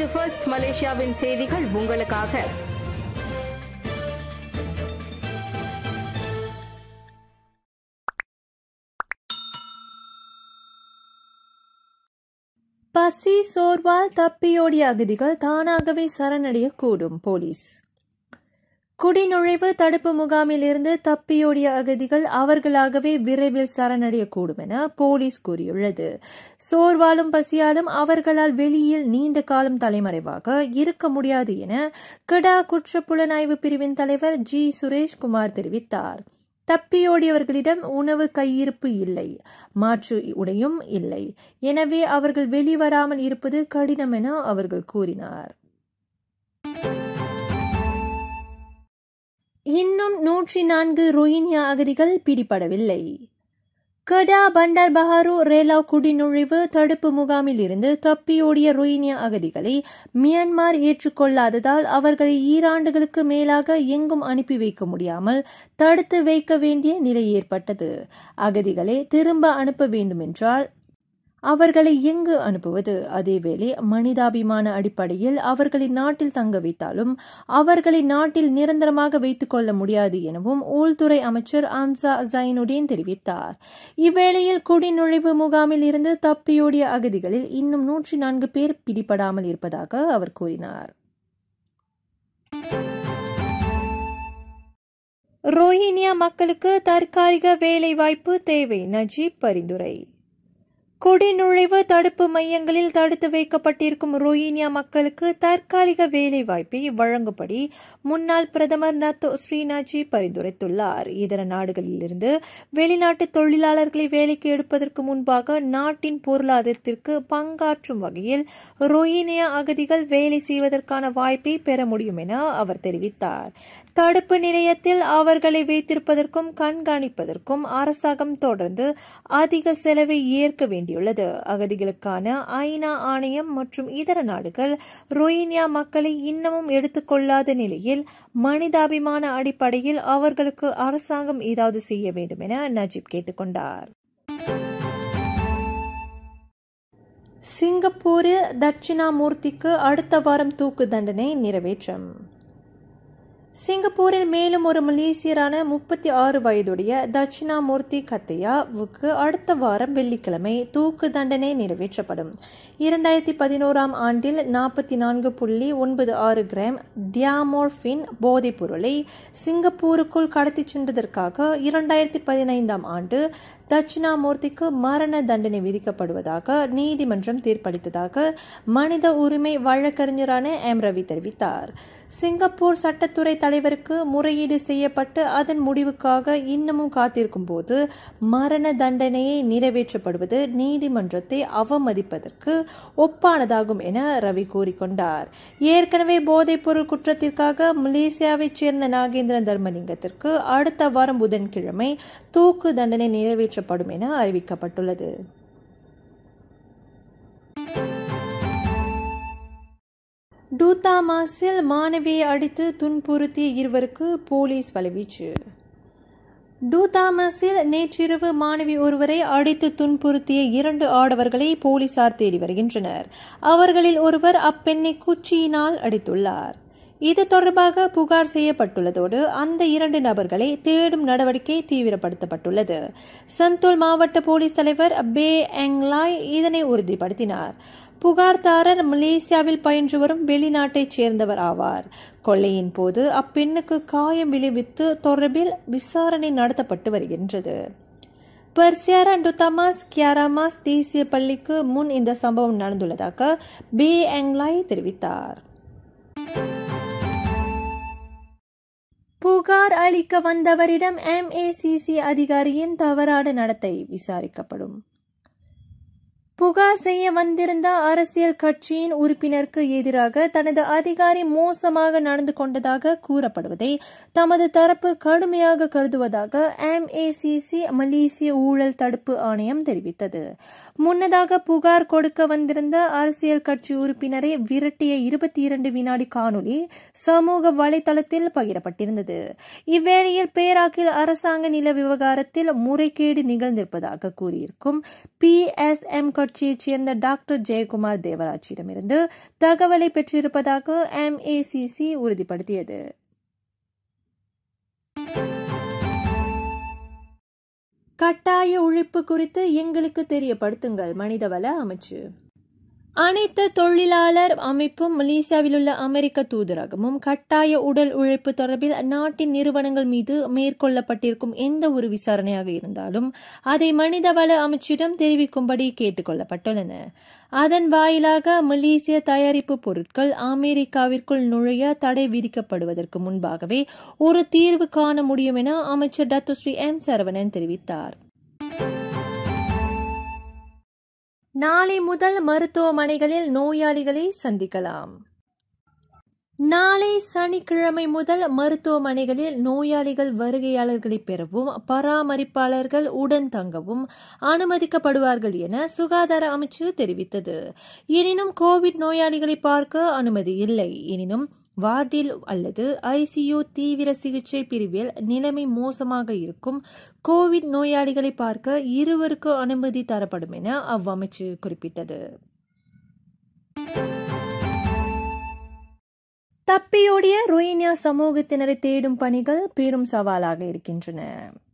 இது ஃபர்ஸ்ட் மலேசியாவின் செய்திகள் உங்களுக்காக பசி சோர்வால் தப்பியோடிய அகதிகள் தானாகவே சரணடையக்கூடும் போலீஸ் குடிநுழைவு தடுப்பு முகாமில் இருந்து தப்பியோடிய அகதிகள் அவர்களாகவே விரைவில் சரணடையக்கூடும் என போலீஸ் கூறியுள்ளது சோர்வாலும் பசியாலும் அவர்களால் வெளியில் நீண்ட காலம் தலைமறைவாக இருக்க முடியாது என கிடா குற்ற புலனாய்வு பிரிவின் தலைவர் ஜி சுரேஷ்குமார் தெரிவித்தார் தப்பியோடியவர்களிடம் உணவு கையிருப்பு இல்லை மாற்று உடையும் இல்லை எனவே அவர்கள் வெளிவராமல் இருப்பது கடினம் என அவர்கள் கூறினார் இன்னும் நூற்றி நான்கு ரோஹின்யா அகதிகள் பிடிபடவில்லை கடா பண்டார் பஹாரு ரேலாவ் குடிநுழைவு தடுப்பு முகாமில் இருந்து தப்பியோடிய ரோஹின்யா அகதிகளை மியான்மார் ஏற்றுக்கொள்ளாததால் அவர்களை ஈராண்டுகளுக்கு மேலாக எங்கும் அனுப்பி வைக்க முடியாமல் தடுத்து வைக்க வேண்டிய நிலை ஏற்பட்டது அகதிகளை திரும்ப அனுப்ப வேண்டுமென்றால் அவர்களை எங்கு அனுப்புவது அதேவேளை மனிதாபிமான அடிப்படையில் அவர்களை நாட்டில் தங்க வைத்தாலும் அவர்களை நாட்டில் நிரந்தரமாக வைத்துக் கொள்ள முடியாது எனவும் உள்துறை அமைச்சர் அம்சா ஜைனுடீன் தெரிவித்தார் இவ்வேளையில் குடிநுழைவு முகாமில் இருந்து தப்பியோடிய அகதிகளில் இன்னும் நூற்றி நான்கு பேர் பிடிபடாமல் இருப்பதாக அவர் கூறினார் ரோஹினியா மக்களுக்கு தற்காலிக வேலைவாய்ப்பு தேவை நஜீப் பரிந்துரை குடிநுழைவு தடுப்பு மையங்களில் தடுத்து வைக்கப்பட்டிருக்கும் ரோஹினியா மக்களுக்கு தற்காலிக வேலை வாய்ப்பை வழங்கும்படி முன்னாள் பிரதமர் நத்தோ ஸ்ரீநாஜி பரிந்துரைத்துள்ளார் இதர நாடுகளிலிருந்து வெளிநாட்டு தொழிலாளர்களை வேலைக்கு எடுப்பதற்கு முன்பாக நாட்டின் பொருளாதாரத்திற்கு பங்காற்றும் வகையில் ரோஹினியா அகதிகள் வேலை செய்வதற்கான வாய்ப்பை பெற முடியும் என அவர் தெரிவித்தார் தடுப்பு நிலையத்தில் அவர்களை வைத்திருப்பதற்கும் கண்காணிப்பதற்கும் அரசாங்கம் தொடர்ந்து அதிக செலவை ஏற்க வேண்டியுள்ளது அகதிகளுக்கான ஐநா ஆணையம் மற்றும் இதர நாடுகள் ரோஹின்யா மக்களை இன்னமும் எடுத்துக்கொள்ளாத நிலையில் மனிதாபிமான அடிப்படையில் அவர்களுக்கு அரசாங்கம் ஏதாவது செய்ய வேண்டும் என நஜீப் கேட்டுக்கொண்டார் சிங்கப்பூரில் தட்சிணாமூர்த்திக்கு அடுத்த வாரம் தூக்கு தண்டனை நிறைவேற்றம் சிங்கப்பூரில் மேலும் ஒரு மலேசியரான முப்பத்தி ஆறு வயதுடைய தட்சிணாமூர்த்தி கத்தையாவுக்கு அடுத்த வாரம் வெள்ளிக்கிழமை தூக்கு தண்டனை நிறைவேற்றப்படும் இரண்டாயிரத்தி பதினோராம் ஆண்டில் நாற்பத்தி நான்கு புள்ளி ஒன்பது ஆறு கிராம் டியாமோர்பின் போதைப் பொருளை சிங்கப்பூருக்குள் கடத்திச் சென்றதற்காக இரண்டாயிரத்தி பதினைந்தாம் ஆண்டு தட்சிணாமூர்த்திக்கு மரண தண்டனை விதிக்கப்படுவதாக நீதிமன்றம் தீர்ப்பளித்ததாக மனித உரிமை வழக்கறிஞரான எம் ரவி தெரிவித்தார் சிங்கப்பூர் சட்டத்துறை தலைவருக்கு முறையீடு செய்யப்பட்டு அதன் முடிவுக்காக இன்னமும் காத்திருக்கும் போது மரண தண்டனையை நிறைவேற்றப்படுவது நீதிமன்றத்தை அவமதிப்பதற்கு ஒப்பானதாகும் என ரவி கூறிக்கொண்டார் ஏற்கனவே போதைப்பொருள் குற்றத்திற்காக மலேசியாவைச் சேர்ந்த நாகேந்திரன் தர்மலிங்கத்திற்கு அடுத்த வாரம் புதன்கிழமை தூக்கு தண்டனை நிறைவேற்றப்படும் என அறிவிக்கப்பட்டுள்ளது டூத்தாமாஸில் மாணவியை அடித்து துன்புறுத்திய இருவருக்கு போலீஸ் வலைவீச்சு டூதாமஸில் நேற்றிரவு மாணவி ஒருவரை அடித்து துன்புறுத்திய இரண்டு ஆடவர்களை போலீசார் தேடி வருகின்றனர் அவர்களில் ஒருவர் அப்பெண்ணை குச்சியினால் அடித்துள்ளார் இது தொடர்பாக புகார் செய்யப்பட்டுள்ளதோடு அந்த இரண்டு நபர்களை தேடும் நடவடிக்கை தீவிரப்படுத்தப்பட்டுள்ளது சந்தோல் மாவட்ட போலீஸ் தலைவர் பே எங்லாய் இதனை உறுதிப்படுத்தினார் புகார்தாரர் மலேசியாவில் பயின்று வரும் வெளிநாட்டைச் சேர்ந்தவர் ஆவார் கொள்ளையின் போது அப்பெண்ணுக்கு காயம் விளைவித்து தொடர்பில் விசாரணை நடத்தப்பட்டு வருகின்றது பர்சியாரா டுத்தமாஸ் கியாராமாஸ் தேசிய பள்ளிக்கு முன் இந்த சம்பவம் நடந்துள்ளதாக பே எங்லாய் தெரிவித்தார் புகார் அளிக்க வந்தவரிடம் எம்ஏசிசி அதிகாரியின் தவறான நடத்தை விசாரிக்கப்படும் புகார் செய்ய வந்திருந்த அரசியல் கட்சியின் உறுப்பினருக்கு எதிராக தனது அதிகாரி மோசமாக நடந்து கொண்டதாக கூறப்படுவதை தமது தரப்பு கடுமையாக கருதுவதாக எம்ஏசிசி மலேசிய ஊழல் தடுப்பு ஆணையம் தெரிவித்தது முன்னதாக புகார் கொடுக்க வந்திருந்த அரசியல் கட்சி உறுப்பினரை விரட்டிய இருபத்தி இரண்டு வினாடி காணொலி சமூக வலைதளத்தில் பகிரப்பட்டிருந்தது இவ்வேளையில் பேராக்கில் அரசாங்க நில விவகாரத்தில் முறைகேடு நிகழ்ந்திருப்பதாக கூறியிருக்கும் பி எஸ் எம் கட்சி கிளர்ச்சியைச் சேர்ந்த டாக்டர் ஜெயக்குமார் தேவராஜிடமிருந்து தகவலை பெற்றிருப்பதாக எம்ஏசிசி உறுதிப்படுத்தியது கட்டாய உழைப்பு குறித்து எங்களுக்கு தெரியப்படுத்துங்கள் மனிதவள அமைச்சு அனைத்து தொழிலாளர் அமைப்பும் மலேசியாவில் உள்ள அமெரிக்க தூதரகமும் கட்டாய உடல் உழைப்பு தொடர்பில் நாட்டின் நிறுவனங்கள் மீது மேற்கொள்ளப்பட்டிருக்கும் எந்த ஒரு விசாரணையாக இருந்தாலும் அதை மனிதவள அமைச்சிடம் தெரிவிக்கும்படி கேட்டுக்கொள்ளப்பட்டுள்ளன அதன் வாயிலாக மலேசிய தயாரிப்பு பொருட்கள் அமெரிக்காவிற்குள் நுழைய தடை விதிக்கப்படுவதற்கு முன்பாகவே ஒரு தீர்வு காண முடியும் என அமைச்சர் டத்துஸ்ரீ எம் சரவணன் தெரிவித்தார் நாளை முதல் மருத்துவமனைகளில் நோயாளிகளை சந்திக்கலாம் நாளை சனிக்கிழமை முதல் மருத்துவமனைகளில் நோயாளிகள் வருகையாளர்களை பெறவும் பராமரிப்பாளர்கள் உடன் தங்கவும் அனுமதிக்கப்படுவார்கள் என சுகாதார அமைச்சு தெரிவித்தது எனினும் கோவிட் நோயாளிகளை பார்க்க அனுமதி இல்லை எனினும் வார்டில் அல்லது ஐசியு தீவிர சிகிச்சை பிரிவில் நிலைமை மோசமாக இருக்கும் கோவிட் நோயாளிகளை பார்க்க இருவருக்கு அனுமதி தரப்படும் என அவ்வமைச்சு குறிப்பிட்டது தப்பியோடிய ரோஹின்யா சமூகத்தினரை தேடும் பணிகள் பெரும் சவாலாக இருக்கின்றன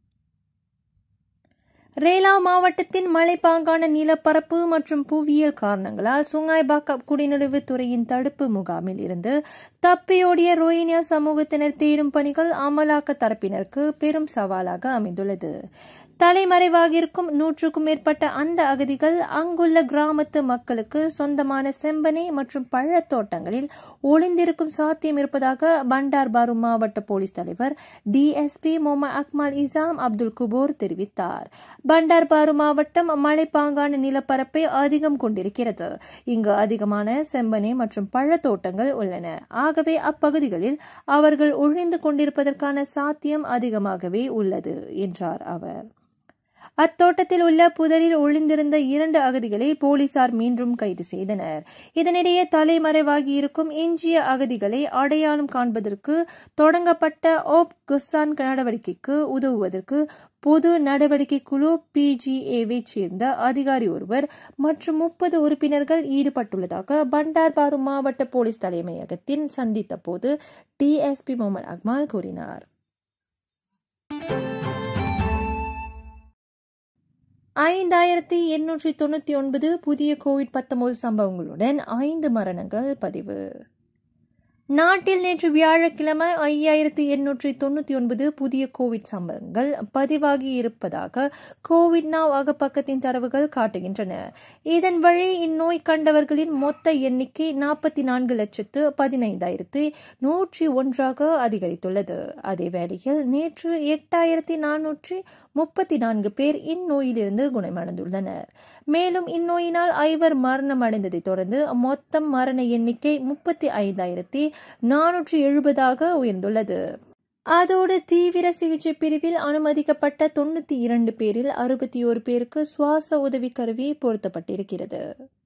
ரேலா மாவட்டத்தின் மலைப்பாங்கான நிலப்பரப்பு மற்றும் புவியியல் காரணங்களால் சுங்காய்பாக்கப் குடிநுழைவு துறையின் தடுப்பு முகாமில் இருந்து தப்பியோடிய ரோஹின்யா சமூகத்தினர் தேடும் பணிகள் அமலாக்க தரப்பினருக்கு பெரும் சவாலாக அமைந்துள்ளது தலைமறைவாகியிருக்கும் நூற்றுக்கும் மேற்பட்ட அந்த அகதிகள் அங்குள்ள கிராமத்து மக்களுக்கு சொந்தமான செம்பனை மற்றும் பழத்தோட்டங்களில் ஒளிந்திருக்கும் சாத்தியம் இருப்பதாக பண்டார் பாரு மாவட்ட போலீஸ் தலைவர் DSP Moma Akmal Isham Abdul Ghafur தெரிவித்தார் பண்டார் பாரு மாவட்டம் மலைப்பாங்கான நிலப்பரப்பை அதிகம் கொண்டிருக்கிறது இங்கு அதிகமான செம்பனை மற்றும் பழத்தோட்டங்கள் உள்ளன ஆகவே அப்பகுதிகளில் அவர்கள் ஒழிந்து கொண்டிருப்பதற்கான சாத்தியம் அதிகமாகவே உள்ளது என்றார் அவர் அத்தோட்டத்தில் உள்ள புதரில் ஒளிந்திருந்த இரண்டு அகதிகளை போலீசார் மீண்டும் கைது செய்தனர் இதனிடையே தலைமறைவாகி இருக்கும் எஞ்சிய அகதிகளை அடையாளம் காண்பதற்கு தொடங்கப்பட்ட ஓப் குஸ்தான் நடவடிக்கைக்கு உதவுவதற்கு பொது நடவடிக்கை குழு பிஜிஏவை சேர்ந்த அதிகாரி ஒருவர் மற்றும் முப்பது உறுப்பினர்கள் ஈடுபட்டுள்ளதாக பண்டார்பாரு மாவட்ட போலீஸ் தலைமையகத்தில் சந்தித்த போது டிஎஸ்பி முகமது அக்மால் கூறினார் ஐந்தாயிரத்தி எண்ணூற்றி தொண்ணூற்றி ஒன்பது புதிய கோவிட் பத்தொன்பது சம்பவங்களுடன் ஐந்து மரணங்கள் பதிவு நாட்டில் நேற்று வியாழக்கிழமை ஐயாயிரத்தி எண்ணூற்றி தொண்ணூற்றி ஒன்பது புதிய கோவிட் சம்பவங்கள் பதிவாகி இருப்பதாக கோவிட் நாவ் அகப்பக்கத்தின் தரவுகள் காட்டுகின்றன இதன் வழி இந்நோய் கண்டவர்களின் மொத்த எண்ணிக்கை நாற்பத்தி நான்கு லட்சத்து பதினைந்தாயிரத்து நூற்றி ஒன்றாக அதிகரித்துள்ளது அதே வேளையில் நேற்று எட்டாயிரத்தி நானூற்றி முப்பத்தி நான்கு பேர் இந்நோயிலிருந்து குணமடைந்துள்ளனர் மேலும் இந்நோயினால் ஐவர் மரணம் அடைந்ததை தொடர்ந்து மொத்தம் மரண எண்ணிக்கை முப்பத்தி ஐந்தாயிரத்தி நானூற்றி எழுபதாக உயர்ந்துள்ளது அதோடு தீவிர சிகிச்சை பிரிவில் அனுமதிக்கப்பட்ட தொண்ணூற்றி இரண்டு பேரில் அறுபத்தி ஓரு பேருக்கு சுவாச உதவி கருவி பொருத்தப்பட்டிருக்கிறது